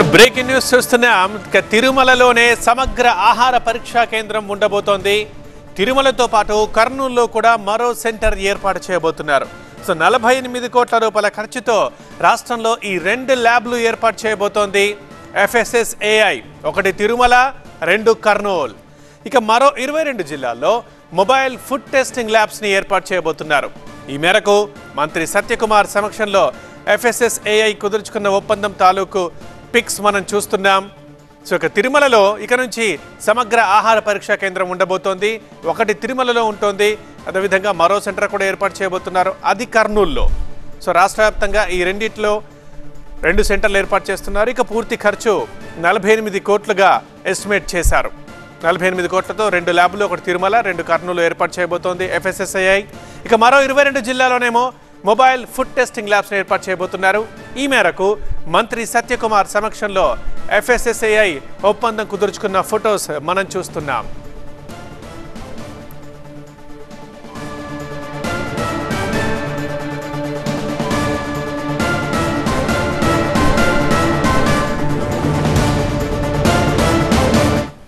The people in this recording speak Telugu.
బ్రేకింగ్ న్యూస్ చూస్తున్నాం ఇక తిరుమలలోనే సమగ్ర ఆహార పరీక్షా కేంద్రం ఉండబోతోంది తిరుమలతో పాటు కర్నూలులో కూడా మరో సెంటర్ ఏర్పాటు చేయబోతున్నారు సో నలభై ఎనిమిది కోట్ల రూపాయల ఖర్చుతో రాష్ట్రంలో ఈ రెండు ల్యాబ్లు ఏర్పాటు చేయబోతోంది ఎఫ్ఎస్ఎస్ఏఐ ఒకటి తిరుమల రెండు కర్నూలు ఇక మరో ఇరవై రెండు జిల్లాల్లో మొబైల్ ఫుడ్ టెస్టింగ్ ల్యాబ్స్ని ఏర్పాటు చేయబోతున్నారు ఈ మేరకు మంత్రి సత్యకుమార్ సమక్షంలో ఎఫ్ఎస్ఎస్ఏఐ కుదుర్చుకున్న ఒప్పందం తాలూకు పిక్స్ మనం చూస్తున్నాం సో ఇక తిరుమలలో ఇక నుంచి సమగ్ర ఆహార పరీక్షా కేంద్రం ఉండబోతోంది ఒకటి తిరుమలలో ఉంటుంది అదేవిధంగా మరో సెంటర్ కూడా ఏర్పాటు చేయబోతున్నారు అది కర్నూలులో సో రాష్ట్ర వ్యాప్తంగా ఈ రెండిట్లో రెండు సెంటర్లు ఏర్పాటు చేస్తున్నారు ఇక పూర్తి ఖర్చు నలభై ఎనిమిది కోట్లుగా ఎస్టిమేట్ చేశారు నలభై ఎనిమిది కోట్లతో రెండు ల్యాబ్లు ఒకటి తిరుమల రెండు కర్నూలు ఏర్పాటు చేయబోతోంది ఎఫ్ఎస్ఎస్ఐఐ ఇక మరో ఇరవై రెండు జిల్లాలోనేమో మొబైల్ ఫుడ్ టెస్టింగ్ ల్యాబ్స్ని ఏర్పాటు చేయబోతున్నారు ఈ మేరకు మంత్రి సత్యకుమార్ సమక్షంలో ఎఫ్ఎస్ఎస్ఐఐ ఒప్పందం కుదుర్చుకున్న ఫొటోస్ మనం చూస్తున్నాం